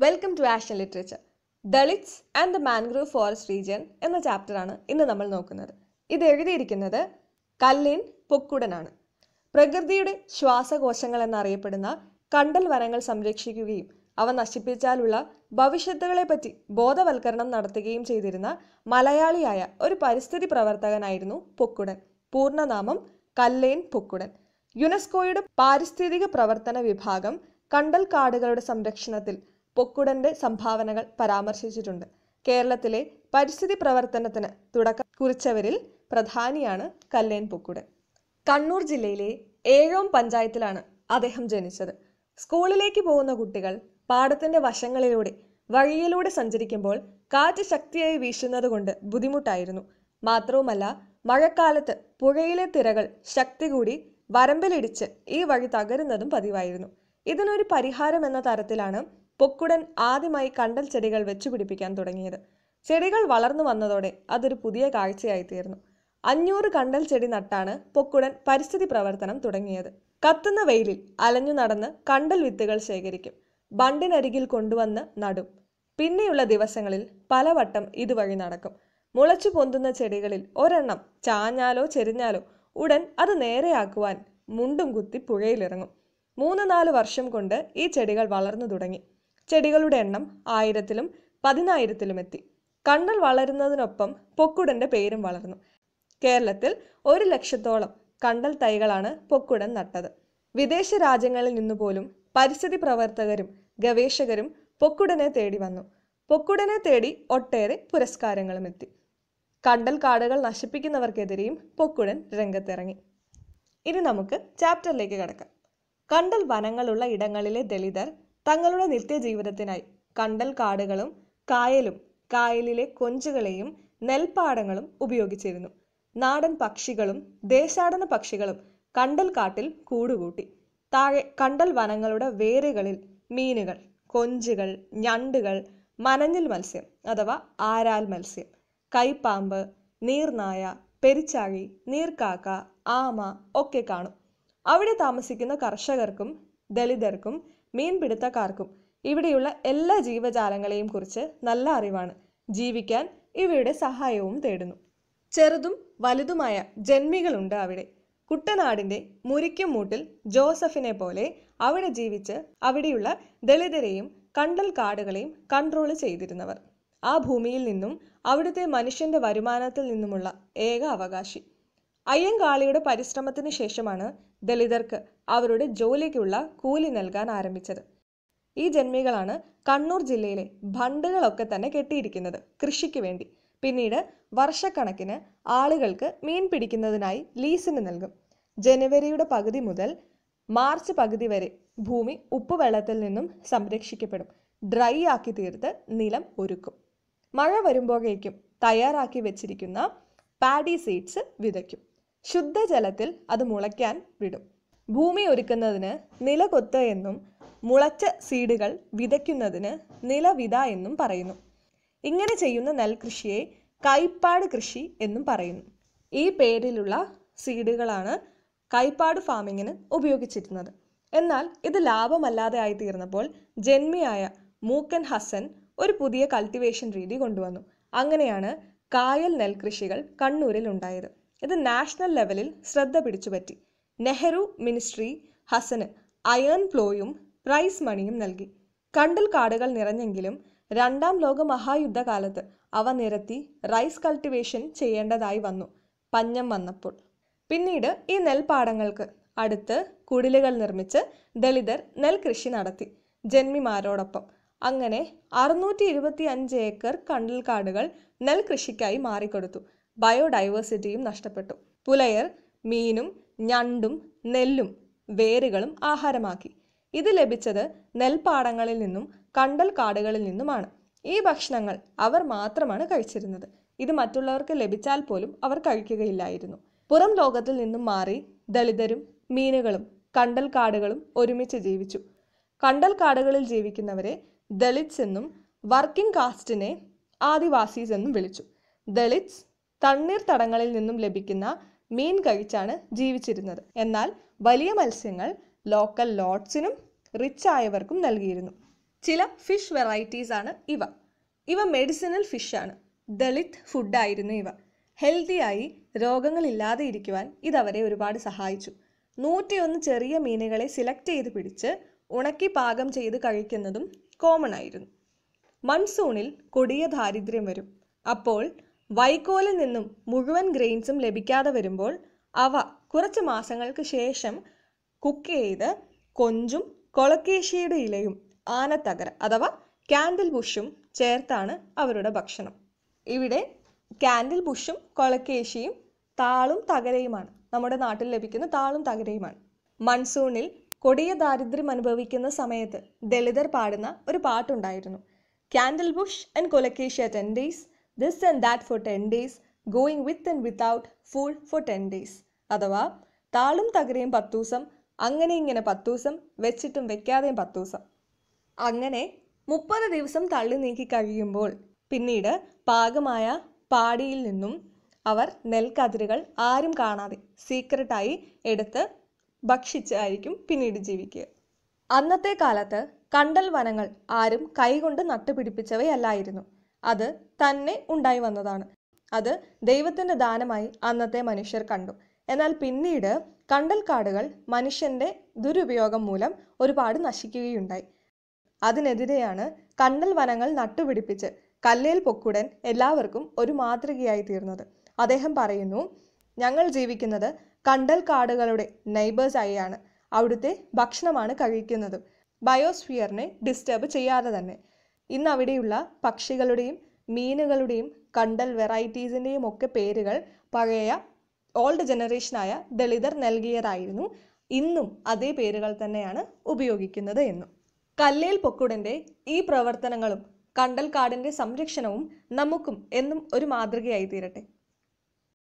welcome to Asian literature Dalits and the mangrove forest region എന്ന ചാപ്റ്ററാണ് ഇന്ന് നമ്മൾ നോക്കുന്നത് ഇത് എഴുതിയിരിക്കുന്നത് കല്ലേൻ പൊക്കുടനാണ് പ്രകൃതിയുടെ ശ്വാസകോശങ്ങൾ എന്നറിയപ്പെടുന്ന കണ്ടൽ വനങ്ങൾ സംരക്ഷിക്കുകയും അവ നശിപ്പിച്ചാലുള്ള ഭവിഷ്യത്തുകളെപ്പറ്റി ബോധവൽക്കരണം നടത്തുകയും ചെയ്തിരുന്ന മലയാളിയായ ഒരു പരിസ്ഥിതി പ്രവർത്തകനായിരുന്നു പൊക്കുടൻ പൂർണ്ണനാമം കല്ലേൻ പൊക്കുടൻ യുനെസ്കോയുടെ പാരിസ്ഥിതിക പ്രവർത്തന വിഭാഗം കണ്ടൽ കാടുകളുടെ സംരക്ഷണത്തിൽ പൊക്കുടന്റെ സംഭാവനകൾ പരാമർശിച്ചിട്ടുണ്ട് കേരളത്തിലെ പരിസ്ഥിതി പ്രവർത്തനത്തിന് തുടക്കം കുറിച്ചവരിൽ പ്രധാനിയാണ് കല്ലേൻ പൊക്കുടൻ കണ്ണൂർ ജില്ലയിലെ ഏഴോം പഞ്ചായത്തിലാണ് അദ്ദേഹം ജനിച്ചത് സ്കൂളിലേക്ക് പോകുന്ന കുട്ടികൾ പാടത്തിന്റെ വശങ്ങളിലൂടെ വഴിയിലൂടെ സഞ്ചരിക്കുമ്പോൾ കാറ്റ് ശക്തിയായി വീശുന്നത് കൊണ്ട് ബുദ്ധിമുട്ടായിരുന്നു മാത്രവുമല്ല മഴക്കാലത്ത് പുഴയിലെ തിരകൾ ശക്തി കൂടി വരമ്പിലിടിച്ച് ഈ വഴി തകരുന്നതും പതിവായിരുന്നു ഇതിനൊരു പരിഹാരം എന്ന തരത്തിലാണ് പൊക്കുടൻ ആദ്യമായി കണ്ടൽ ചെടികൾ വെച്ചുപിടിപ്പിക്കാൻ തുടങ്ങിയത് ചെടികൾ വളർന്നു വന്നതോടെ അതൊരു പുതിയ കാഴ്ചയായി തീർന്നു അഞ്ഞൂറ് കണ്ടൽ ചെടി നട്ടാണ് പൊക്കുടൻ പരിസ്ഥിതി പ്രവർത്തനം തുടങ്ങിയത് കത്തുന്ന വെയിലിൽ അലഞ്ഞു നടന്ന് കണ്ടൽ വിത്തുകൾ ശേഖരിക്കും ബണ്ടിനരികിൽ കൊണ്ടുവന്ന് നടും പിന്നെയുള്ള ദിവസങ്ങളിൽ പലവട്ടം ഇതുവഴി നടക്കും മുളച്ചു പൊന്തുന്ന ചെടികളിൽ ഒരെണ്ണം ചാഞ്ഞാലോ ചെരിഞ്ഞാലോ ഉടൻ അത് നേരെയാക്കുവാൻ മുണ്ടും കുത്തി പുഴയിലിറങ്ങും മൂന്ന് നാല് വർഷം കൊണ്ട് ഈ ചെടികൾ വളർന്നു തുടങ്ങി ചെടികളുടെ എണ്ണം ആയിരത്തിലും പതിനായിരത്തിലും എത്തി കണ്ണൽ വളരുന്നതിനൊപ്പം പൊക്കുടന്റെ പേരും വളർന്നു കേരളത്തിൽ ഒരു ലക്ഷത്തോളം കണ്ടൽ തൈകളാണ് പൊക്കുടൻ നട്ടത് വിദേശ രാജ്യങ്ങളിൽ നിന്നു പോലും പരിസ്ഥിതി പ്രവർത്തകരും ഗവേഷകരും പൊക്കുടനെ തേടി വന്നു പൊക്കുടനെ തേടി ഒട്ടേറെ പുരസ്കാരങ്ങളും എത്തി കണ്ടൽ കാടുകൾ നശിപ്പിക്കുന്നവർക്കെതിരെയും പൊക്കുടൻ രംഗത്തിറങ്ങി ഇനി നമുക്ക് ചാപ്റ്ററിലേക്ക് കടക്കാം കണ്ടൽ വനങ്ങളുള്ള ഇടങ്ങളിലെ ദളിതർ തങ്ങളുടെ നിത്യജീവിതത്തിനായി കണ്ടൽ കാടുകളും കായലും കായലിലെ കൊഞ്ചുകളെയും നെൽപ്പാടങ്ങളും ഉപയോഗിച്ചിരുന്നു നാടൻ പക്ഷികളും ദേശാടന പക്ഷികളും കണ്ടൽ കാട്ടിൽ കൂടുകൂട്ടി താഴെ കണ്ടൽ വനങ്ങളുടെ വേരുകളിൽ മീനുകൾ കൊഞ്ചുകൾ ഞണ്ടുകൾ മനഞ്ഞിൽ മത്സ്യം അഥവാ ആരാൽ മത്സ്യം കൈപ്പാമ്പ് നീർനായ പെരിച്ചാഴി നീർക്കാക്ക ആമ ഒക്കെ കാണും അവിടെ താമസിക്കുന്ന കർഷകർക്കും ദളിതർക്കും മീൻപിടുത്തക്കാർക്കും ഇവിടെയുള്ള എല്ലാ ജീവജാലങ്ങളെയും കുറിച്ച് നല്ല അറിവാണ് ജീവിക്കാൻ ഇവയുടെ സഹായവും തേടുന്നു ചെറുതും വലുതുമായ ജന്മികളുണ്ട് അവിടെ കുട്ടനാടിന്റെ മുരിക്കും മൂട്ടിൽ ജോസഫിനെ പോലെ അവിടെ ജീവിച്ച് അവിടെയുള്ള ദളിതരെയും കണ്ടൽ കാടുകളെയും കൺട്രോൾ ചെയ്തിരുന്നവർ ആ ഭൂമിയിൽ നിന്നും അവിടുത്തെ മനുഷ്യന്റെ വരുമാനത്തിൽ നിന്നുമുള്ള ഏക അവകാശി അയ്യങ്കാളിയുടെ പരിശ്രമത്തിന് ശേഷമാണ് ദളിതർക്ക് അവരുടെ ജോലിക്കുള്ള കൂലി നൽകാൻ ആരംഭിച്ചത് ഈ ജന്മികളാണ് കണ്ണൂർ ജില്ലയിലെ ഭണ്ടുകളൊക്കെ തന്നെ കെട്ടിയിരിക്കുന്നത് കൃഷിക്ക് വേണ്ടി പിന്നീട് വർഷക്കണക്കിന് ആളുകൾക്ക് മീൻ പിടിക്കുന്നതിനായി ലീസിന് നൽകും ജനുവരിയുടെ പകുതി മുതൽ മാർച്ച് പകുതി വരെ ഭൂമി ഉപ്പുവെള്ളത്തിൽ നിന്നും സംരക്ഷിക്കപ്പെടും ഡ്രൈ ആക്കി തീർത്ത് നിലം ഒരുക്കും മഴ വരുമ്പോഴേക്കും തയ്യാറാക്കി വെച്ചിരിക്കുന്ന പാഡി സീഡ്സ് വിതയ്ക്കും ശുദ്ധജലത്തിൽ അത് മുളയ്ക്കാൻ വിടും ഭൂമി ഒരുക്കുന്നതിന് നിലകൊത്ത് എന്നും മുളച്ച സീഡുകൾ വിതയ്ക്കുന്നതിന് നിലവിത എന്നും പറയുന്നു ഇങ്ങനെ ചെയ്യുന്ന നെൽകൃഷിയെ കൈപ്പാട് കൃഷി എന്നും പറയുന്നു ഈ പേരിലുള്ള സീഡുകളാണ് കൈപ്പാട് ഫാമിങ്ങിന് ഉപയോഗിച്ചിരുന്നത് എന്നാൽ ഇത് ലാഭമല്ലാതെ ആയിത്തീർന്നപ്പോൾ ജന്മിയായ മൂക്കൻ ഹസൻ ഒരു പുതിയ കൾട്ടിവേഷൻ രീതി കൊണ്ടുവന്നു അങ്ങനെയാണ് കായൽ നെൽകൃഷികൾ കണ്ണൂരിൽ ഉണ്ടായത് ഇത് നാഷണൽ ലെവലിൽ ശ്രദ്ധ പിടിച്ചുപറ്റി നെഹ്റു മിനിസ്ട്രി ഹസന് അയൺ പ്ലോയും പ്രൈസ് മണിയും നൽകി കണ്ടൽ കാടുകൾ നിറഞ്ഞെങ്കിലും രണ്ടാം ലോക മഹായുദ്ധകാലത്ത് അവ നിരത്തി റൈസ് കൾട്ടിവേഷൻ ചെയ്യേണ്ടതായി വന്നു പഞ്ഞം വന്നപ്പോൾ പിന്നീട് ഈ നെൽപ്പാടങ്ങൾക്ക് അടുത്ത് കുടിലുകൾ നിർമ്മിച്ച് ദളിതർ നെൽകൃഷി നടത്തി ജന്മിമാരോടൊപ്പം അങ്ങനെ അറുന്നൂറ്റി ഇരുപത്തി അഞ്ച് ഏക്കർ കണ്ടൽക്കാടുകൾ നെൽകൃഷിക്കായി മാറിക്കൊടുത്തു ബയോഡൈവേഴ്സിറ്റിയും നഷ്ടപ്പെട്ടു പുലയർ മീനും ഞണ്ടും നെല്ലും വേരുകളും ആഹാരമാക്കി ഇത് ലഭിച്ചത് നെൽപ്പാടങ്ങളിൽ നിന്നും കണ്ടൽ കാടുകളിൽ നിന്നുമാണ് ഈ ഭക്ഷണങ്ങൾ അവർ മാത്രമാണ് കഴിച്ചിരുന്നത് ഇത് മറ്റുള്ളവർക്ക് ലഭിച്ചാൽ പോലും അവർ കഴിക്കുകയില്ലായിരുന്നു പുറം ലോകത്തിൽ നിന്നും മാറി ദളിതരും മീനുകളും കണ്ടൽ കാടുകളും ഒരുമിച്ച് ജീവിച്ചു കണ്ടൽ കാടുകളിൽ ജീവിക്കുന്നവരെ ദളിത്സ് എന്നും വർക്കിംഗ് കാസ്റ്റിനെ ആദിവാസീസ് എന്നും വിളിച്ചു ദളിത്സ് തണ്ണീർത്തടങ്ങളിൽ നിന്നും ലഭിക്കുന്ന മീൻ കഴിച്ചാണ് ജീവിച്ചിരുന്നത് എന്നാൽ വലിയ മത്സ്യങ്ങൾ ലോക്കൽ ലോഡ്സിനും റിച്ച് ആയവർക്കും നൽകിയിരുന്നു ചില ഫിഷ് വെറൈറ്റീസ് ആണ് ഇവ ഇവ മെഡിസിനൽ ഫിഷാണ് ദളിത് ഫുഡായിരുന്നു ഇവ ഹെൽത്തിയായി രോഗങ്ങളില്ലാതെ ഇരിക്കുവാൻ ഇതവരെ ഒരുപാട് സഹായിച്ചു നൂറ്റിയൊന്ന് ചെറിയ മീനുകളെ സിലക്ട് ചെയ്ത് പിടിച്ച് ഉണക്കി പാകം ചെയ്ത് കഴിക്കുന്നതും കോമൺ ആയിരുന്നു മൺസൂണിൽ കൊടിയ ദാരിദ്ര്യം വരും അപ്പോൾ വൈക്കോലിൽ നിന്നും മുഴുവൻ ഗ്രെയിൻസും ലഭിക്കാതെ വരുമ്പോൾ അവ കുറച്ച് മാസങ്ങൾക്ക് ശേഷം കുക്ക് ചെയ്ത് കൊഞ്ചും കൊളക്കേശിയുടെ ഇലയും ആനത്തകര അഥവാ കാൻഡിൽ ബുഷും ചേർത്താണ് അവരുടെ ഭക്ഷണം ഇവിടെ കാൻഡിൽ ബുഷും കൊളക്കേശിയും താളും തകരയുമാണ് നമ്മുടെ നാട്ടിൽ ലഭിക്കുന്ന താളും തകരയുമാണ് മൺസൂണിൽ കൊടിയ ദാരിദ്ര്യം അനുഭവിക്കുന്ന സമയത്ത് ദളിതർ പാടുന്ന ഒരു പാട്ടുണ്ടായിരുന്നു candle bush and colocasia ten days this and that for ten days going with and without full for ten days അഥവാ താളും തകരയും പത്തൂസം അങ്ങനെ ഇങ്ങനെ പത്തൂസം വെച്ചിട്ടും വെക്കാതെയും പത്തൂസം അങ്ങനെ മുപ്പത് ദിവസം തള്ളി നീക്കി കഴിയുമ്പോൾ പിന്നീട് പാകമായ പാടിയിൽ നിന്നും അവർ നെൽക്കതിരുകൾ ആരും കാണാതെ സീക്രട്ടായി എടുത്ത് ഭക്ഷിച്ചായിരിക്കും പിന്നീട് ജീവിക്കുക അന്നത്തെ കാലത്ത് കണ്ടൽ വനങ്ങൾ ആരും കൈകൊണ്ട് നട്ടുപിടിപ്പിച്ചവയല്ലായിരുന്നു അത് തന്നെ ഉണ്ടായി വന്നതാണ് അത് ദൈവത്തിന്റെ ദാനമായി അന്നത്തെ മനുഷ്യർ കണ്ടു എന്നാൽ പിന്നീട് കണ്ടൽ കാടുകൾ മനുഷ്യന്റെ ദുരുപയോഗം മൂലം ഒരുപാട് നശിക്കുകയുണ്ടായി അതിനെതിരെയാണ് കണ്ടൽ വനങ്ങൾ നട്ടുപിടിപ്പിച്ച് കല്ലേൽ പൊക്കുടൻ എല്ലാവർക്കും ഒരു മാതൃകയായി തീർന്നത് അദ്ദേഹം പറയുന്നു ഞങ്ങൾ ജീവിക്കുന്നത് കണ്ടൽ കാടുകളുടെ നെയ്ബേഴ്സ് ആയാണ് അവിടുത്തെ ഭക്ഷണമാണ് കഴിക്കുന്നത് ബയോസ്ഫിയറിനെ ഡിസ്റ്റർബ് ചെയ്യാതെ തന്നെ ഇന്ന് അവിടെയുള്ള പക്ഷികളുടെയും മീനുകളുടെയും കണ്ടൽ വെറൈറ്റീസിൻ്റെയും ഒക്കെ പേരുകൾ പഴയ ഓൾഡ് ജനറേഷനായ ദളിതർ നൽകിയതായിരുന്നു ഇന്നും അതേ പേരുകൾ തന്നെയാണ് ഉപയോഗിക്കുന്നത് എന്നും കല്ലേൽ പൊക്കുടൻ്റെ ഈ പ്രവർത്തനങ്ങളും കണ്ടൽക്കാടിൻ്റെ സംരക്ഷണവും നമുക്കും എന്നും ഒരു മാതൃകയായി തീരട്ടെ